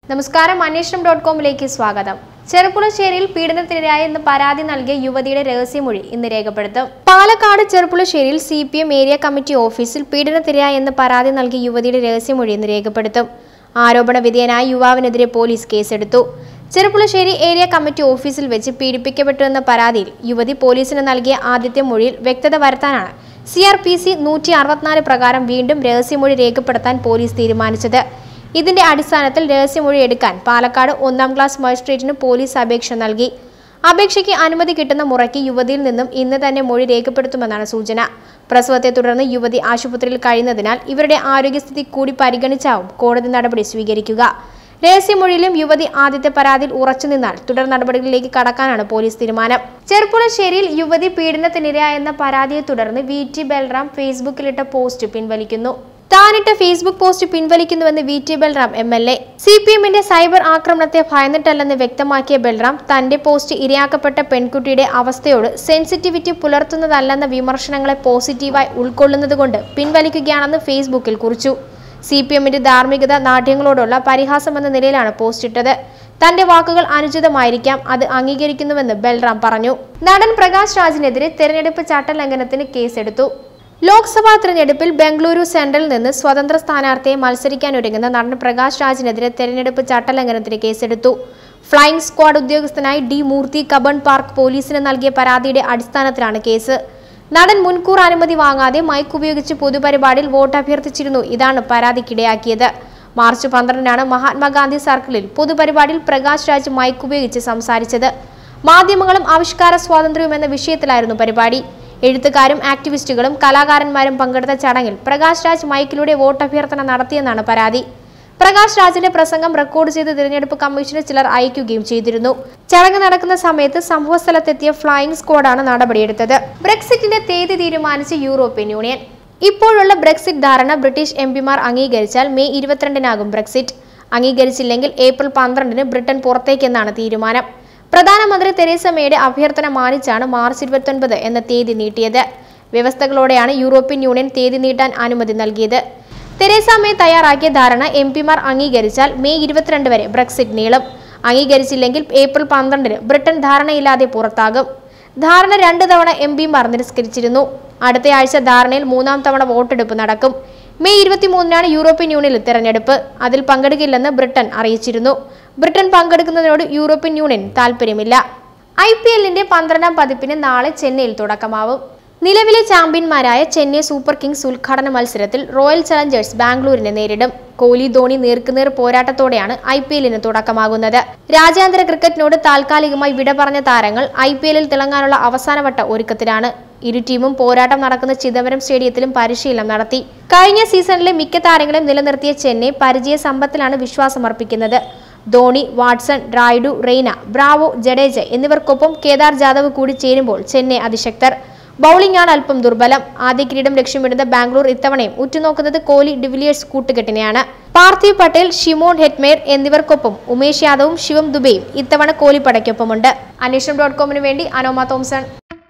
നമസ്കാരം അന്വേഷണം ഡോട്ട് കോമിലേക്ക് സ്വാഗതം ചെറുപ്പുളശ്ശേരിയിൽ പീഡനത്തിനിരയായി എന്ന് പരാതി നൽകിയ യുവതിയുടെ രഹസ്യമൊഴി ഇന്ന് രേഖപ്പെടുത്തും പാലക്കാട് ചെറുപ്പുളശ്ശേരിയിൽ C P M area committee ഓഫീസിൽ പീഡനത്തിനിരയായി എന്ന് പരാതി നൽകിയ യുവതിയുടെ രഹസ്യമൊഴി ഇന്ന് രേഖപ്പെടുത്തും ആരോപണ വിധേയനായ യുവാവിനെതിരെ പോലീസ് കേസെടുത്തു ചെറുപ്പുളശ്ശേരി ഏരിയ കമ്മിറ്റി ഓഫീസിൽ വെച്ച് പീഡിപ്പിക്കപ്പെട്ടു എന്ന പരാതിയിൽ യുവതി പോലീസിന് നൽകിയ ആദ്യത്തെ മൊഴിയിൽ വ്യക്തത വരുത്താനാണ് സി ആർ പി സി നൂറ്റി അറുപത്തിനാല് പ്രകാരം വീണ്ടും രഹസ്യമൊഴി രേഖപ്പെടുത്താൻ പോലീസ് തീരുമാനിച്ചത് ഇതിന്റെ അടിസ്ഥാനത്തിൽ രഹസ്യമൊഴി എടുക്കാൻ പാലക്കാട് ഒന്നാം ക്ലാസ് മജിസ്ട്രേറ്റിന് പോലീസ് അപേക്ഷ നൽകി അപേക്ഷയ്ക്ക് അനുമതി കിട്ടുന്ന മുറയ്ക്ക് യുവതിയിൽ നിന്നും ഇന്ന് തന്നെ മൊഴി രേഖപ്പെടുത്തുമെന്നാണ് സൂചന പ്രസവത്തെ തുടർന്ന് യുവതി ആശുപത്രിയിൽ കഴിയുന്നതിനാൽ ഇവരുടെ ആരോഗ്യസ്ഥിതി കൂടി പരിഗണിച്ചാവും കോടതി നടപടി സ്വീകരിക്കുക രഹസ്യമൊഴിയിലും യുവതി ആദ്യത്തെ പരാതിയിൽ ഉറച്ചു നിന്നാൽ തുടർ നടപടികളിലേക്ക് കടക്കാനാണ് പോലീസ് തീരുമാനം ചെറുപ്പുളശ്ശേരിയിൽ യുവതി പീഡനത്തിനിരയായെന്ന പരാതിയെ തുടർന്ന് വി ടി ബൽറാം ഫേസ്ബുക്കിലിട്ട പോസ്റ്റ് പിൻവലിക്കുന്നു താനിട്ട ഫേസ്ബുക്ക് പോസ്റ്റ് പിൻവലിക്കുന്നുവെന്ന് V T Balram M L A C P എമ്മിന്റെ സൈബർ ആക്രമണത്തെ ഭയന്നിട്ടല്ലെന്ന് വ്യക്തമാക്കിയ ബൽറാം തന്റെ പോസ്റ്റ് ഇരയാക്കപ്പെട്ട പെൺകുട്ടിയുടെ അവസ്ഥയോട് സെൻസിറ്റിവിറ്റി പുലർത്തുന്നതല്ലെന്ന വിമർശനങ്ങളെ പോസിറ്റീവായി ഉൾക്കൊള്ളുന്നതുകൊണ്ട് പിൻവലിക്കുകയാണെന്ന് ഫേസ്ബുക്കിൽ കുറിച്ചു സി പി എമ്മിന്റെ ധാർമ്മികത നാട്യങ്ങളോടുള്ള പരിഹാസം എന്ന നിലയിലാണ് പോസ്റ്റ് ഇട്ടത് തന്റെ വാക്കുകൾ അനുചിതമായിരിക്കാം അത് അംഗീകരിക്കുന്നുവെന്ന് ബൽറാം പറഞ്ഞു നടൻ പ്രകാശ് രാജിനെതിരെ തെരഞ്ഞെടുപ്പ് ചട്ടലംഘനത്തിന് കേസെടുത്തു ലോക്സഭാ തെരഞ്ഞെടുപ്പിൽ ബംഗളൂരു സെൻട്രലിൽ നിന്ന് സ്വതന്ത്ര സ്ഥാനാർത്ഥിയെ മത്സരിക്കാനൊരുങ്ങുന്ന നടൻ പ്രകാശ് രാജിനെതിരെ തെരഞ്ഞെടുപ്പ് ചട്ടലംഘനത്തിന് കേസെടുത്തു ഫ്ലൈയിംഗ് സ്ക്വാഡ് ഉദ്യോഗസ്ഥനായി ഡി മൂർത്തി കബൺ പാർക്ക് പോലീസിന് നൽകിയ പരാതിയുടെ അടിസ്ഥാനത്തിലാണ് കേസ് നടൻ മുൻകൂർ അനുമതി വാങ്ങാതെ മൈക്ക് ഉപയോഗിച്ച് പൊതുപരിപാടിയിൽ വോട്ട് അഭ്യർത്ഥിച്ചിരുന്നു ഇതാണ് പരാതിക്കിടയാക്കിയത് മാർച്ച് പന്ത്രണ്ടിനാണ് മഹാത്മാഗാന്ധി സർക്കിളിൽ പൊതുപരിപാടിയിൽ പ്രകാശ് രാജ് മൈക്ക് ഉപയോഗിച്ച് സംസാരിച്ചത് മാധ്യമങ്ങളും ആവിഷ്കാര സ്വാതന്ത്ര്യവും എന്ന വിഷയത്തിലായിരുന്നു പരിപാടി എഴുത്തുകാരും ആക്ടിവിസ്റ്റുകളും കലാകാരന്മാരും പങ്കെടുത്ത ചടങ്ങിൽ പ്രകാശ് രാജ് മൈക്കിലൂടെ വോട്ടഭ്യർത്ഥന നടത്തിയെന്നാണ് പരാതി പ്രകാശ് രാജിന്റെ പ്രസംഗം റെക്കോർഡ് ചെയ്ത് തിരഞ്ഞെടുപ്പ് കമ്മീഷന് ചിലർ അയക്കുകയും ചെയ്തിരുന്നു ചടങ്ങ് നടക്കുന്ന സമയത്ത് സംഭവസ്ഥലത്തെത്തിയ ഫ്ലൈയിംഗ് സ്ക്വാഡാണ് നടപടിയെടുത്തത് ബ്രെക്സിറ്റിന്റെ തീയതി തീരുമാനിച്ച് യൂറോപ്യൻ യൂണിയൻ ഇപ്പോഴുള്ള ബ്രെക്സിറ്റ് ധാരണ ബ്രിട്ടീഷ് എം പിമാർ അംഗീകരിച്ചാൽ മെയ് ഇരുപത്തിരണ്ടിനാകും ബ്രെക്സിറ്റ് അംഗീകരിച്ചില്ലെങ്കിൽ ഏപ്രിൽ പന്ത്രണ്ടിന് ബ്രിട്ടൻ പുറത്തേക്കെന്നാണ് തീരുമാനം പ്രധാനമന്ത്രി തെരേസ മേയുടെ അഭ്യർത്ഥന മാനിച്ചാണ് മാർച്ച് ഇരുപത്തൊൻപത് എന്ന തീയതി നീട്ടിയത് വ്യവസ്ഥകളോടെയാണ് യൂറോപ്യൻ യൂണിയൻ തീയതി നീട്ടാൻ അനുമതി നൽകിയത് തെരേസ മേ തയ്യാറാക്കിയ ധാരണ എം പിമാർ അംഗീകരിച്ചാൽ മെയ് ഇരുപത്തിരണ്ട് വരെ ബ്രെക്സിറ്റ് നീളും അംഗീകരിച്ചില്ലെങ്കിൽ ഏപ്രിൽ പന്ത്രണ്ടിന് ബ്രിട്ടൻ ധാരണയില്ലാതെ പുറത്താകും ധാരണ രണ്ട് തവണ എം പിമാർ നിരസ്കരിച്ചിരുന്നു അടുത്തയാഴ്ച ധാരണയിൽ മൂന്നാം തവണ വോട്ടെടുപ്പ് നടക്കും മെയ് ഇരുപത്തിമൂന്നിനാണ് യൂറോപ്യൻ യൂണിയനിൽ തെരഞ്ഞെടുപ്പ് അതിൽ പങ്കെടുക്കില്ലെന്ന് ബ്രിട്ടൻ അറിയിച്ചിരുന്നു ബ്രിട്ടൻ പങ്കെടുക്കുന്നതിനോട് യൂറോപ്യൻ യൂണിയൻ താൽപ്പര്യമില്ല ഐ പി എല്ലിന്റെ പന്ത്രണ്ടാം പതിപ്പിന് നാളെ ചെന്നൈയിൽ തുടക്കമാവും നിലവിലെ ചാമ്പ്യന്മാരായ ചെന്നൈ സൂപ്പർ കിങ്സ് ഉദ്ഘാടന മത്സരത്തിൽ റോയൽ ചലഞ്ചേഴ്സ് ബാംഗ്ലൂരിനെ നേരിടും കോഹ്ലി ധോണി നേർക്കുനേർ പോരാട്ടത്തോടെയാണ് ഐ പി എല്ലിന് തുടക്കമാകുന്നത് രാജ്യാന്തര ക്രിക്കറ്റിനോട് താൽക്കാലികമായി വിട പറഞ്ഞ താരങ്ങൾ ഐ പി എല്ലിൽ തിളങ്ങാനുള്ള അവസാനവട്ട ഒരുക്കത്തിലാണ് ഇരു ടീമും പോരാട്ടം നടക്കുന്ന ചിദംബരം സ്റ്റേഡിയത്തിലും പരിശീലനം നടത്തി കഴിഞ്ഞ സീസണിലെ മിക്ക താരങ്ങളെയും നിലനിർത്തിയ ചെന്നൈ പരിചയ സമ്പത്തിലാണ് വിശ്വാസമർപ്പിക്കുന്നത് ധോണി വാട്സൺ റായിഡു റെയ്ന ബ്രാവോ ജഡേജ എന്നിവർക്കൊപ്പം കേദാർ ജാദവ് കൂടി ചേരുമ്പോൾ ചെന്നൈ അതിശക്തർ ബൗളിംഗ് ആണ് അല്പം ദുർബലം ആദ്യ കിരീടം ലക്ഷ്യമിടുന്ന ബാംഗ്ലൂർ ഇത്തവണയും ഉറ്റുനോക്കുന്നത് കോഹ്ലി ഡിവിലിയേഴ്സ് കൂട്ടുകെട്ടിനെയാണ് പാർത്ഥിവ് പട്ടേൽ ഷിമോൺ ഹെറ്റ്മേർ എന്നിവർക്കൊപ്പം ഉമേഷ് യാദവും ശിവം ദുബെയും ഇത്തവണ കോഹ്ലി പടയ്ക്കൊപ്പമുണ്ട് അന്വേഷണം ഡോട്ട് കോമിന് വേണ്ടി Anoma Thomson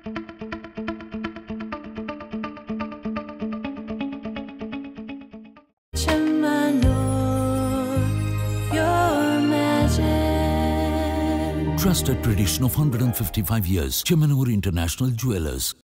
your magic. Trusted tradition of 155 years. Chemanur International Jewelers.